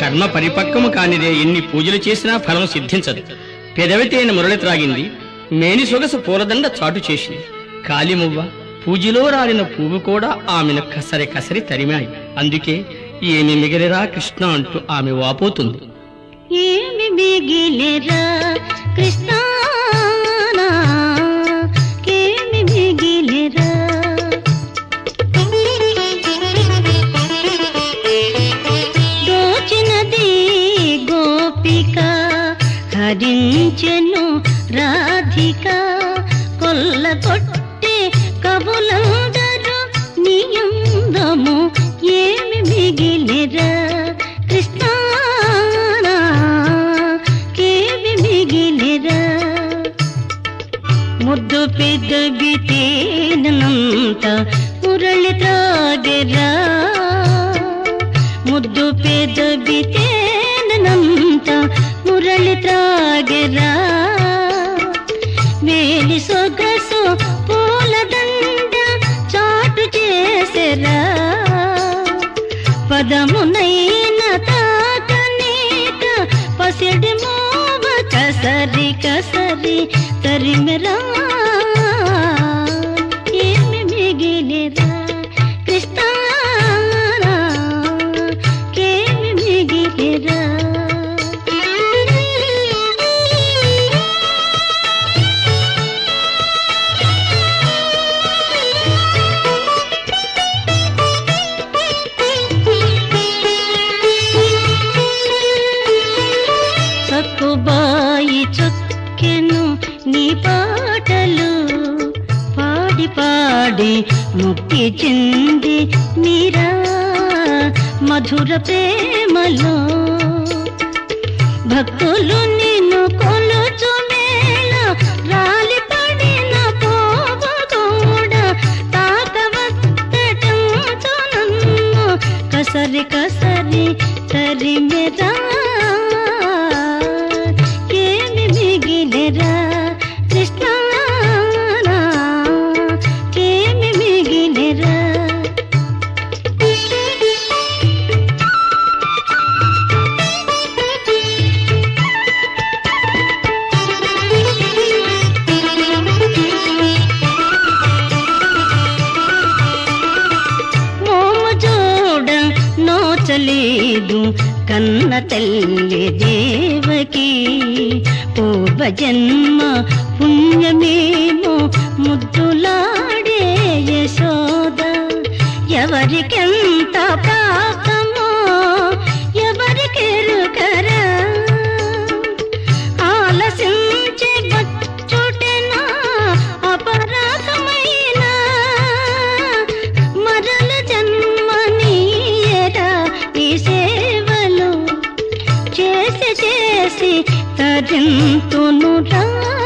కర్మ పరిపక్వము కానిదే ఎన్ని పూజలు చేసినా ఫలం సిద్ధించదు పెదవితేన మురళి త్రాగింది మేని సొగసు పూలదండ చాటు చేసింది కాలిమువ్వ పూజలో రాలిన పువ్వు కూడా ఆమెను కసరి కసరి తరిమాయి అందుకే ఏమి మిగిలిరా కృష్ణ అంటూ ఆమె వాపోతుంది ఏమి మిగిలిరా కృష్ణానా కేమి మిగిలిరా దోచినది గోపిక హరించెను రాధిక కొల్ల కొట్టే కబులందరూ నియందము ఏమి మిగిలిరా కృష్ణానా కేవి మిగిలిరా ముద్దు పెద్దవి తేనంత మురళి త్రాగెరా ముద్దు పెద్దవి తేనంత మురళి త్రాగెరా మేలి సొగసు పూలదండ చాటు చేసెరా పదమునైన తాకనేక పసిడి మోవ కసరి కసరి తరిమెరా ఏమి మిగిలిరా కృష్ణ కేమి మిగిలిరా సక్కుబాయి చొక్కెను నీ పాటలు పాడి పాడి ముక్తి చెంది మీరా మధుర ప్రేమలో భక్తులు నిన్ను కొలుచు మేళ రాలి పడిన పోవగూడ తాకవత్తటంతో నన్ను కసరి కసరి తరిమెరా ఏమి మిగిలిరా కృష్ణ ఏమి మిగిలిరా మోము చూడ నోచలేదు కన్న తల్లి దేవకి పూర్వ జన్మ పుణ్యమేమో ముద్దులాడే యశోద ఎవరికెంత పాపమో ఎవరికెరుకరా ఆలసించే బచ్చుటెనా అపరాధమైన మరల జన్మనీయరా ఈ సేవలు చేసి చేసి తరింతును రా